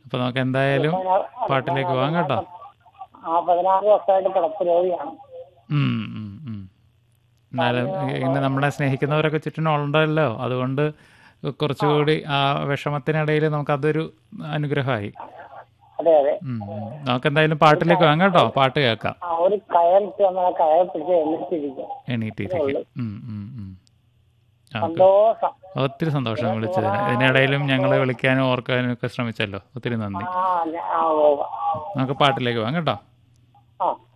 അപ്പോൾ നമുക്ക് എന്തായാലും പാട്ടിലേക്ക് പോകാം കേട്ടോ ആ പതിനാറ് വർഷമായിട്ട് കിടപ്പ് രോഗിയാണ് ഉം, ഉം, ഉം. എന്നാലും ഇന്ന് നമ്മളെ സ്നേഹിക്കുന്നവരൊക്കെ ചുറ്റിനും ഉണ്ടല്ലോ അതുകൊണ്ട് കുറച്ചുകൂടി ആ വിഷമത്തിനിടയിൽ നമുക്കതൊരു അനുഗ്രഹമായി അതെ അതെ ഉം, ഉം. നമുക്ക് എന്തായാലും പാട്ടിലേക്ക് പോകാം കേട്ടോ പാട്ട് കേൾക്കാം ആ ഒരു കയറിട്ട് നമ്മളെ കയർ പിടിച്ച് എണ്ണിച്ചിരിക്കും എണീറ്റിരിക്കും ഉം, ഉം, ഉം. ഓക്കെ സന്തോഷം ഒത്തിരി സന്തോഷം വിളിച്ചതിന് ഇതിനിടയിലും ഞങ്ങളെ വിളിക്കാനും ഓർക്കാനും ഒക്കെ ശ്രമിച്ചല്ലോ ഒത്തിരി നന്ദി ആ ഞാൻ- ആ ഓ നമുക്ക് പാട്ടിലേക്ക് പോകാം കേട്ടോ ആ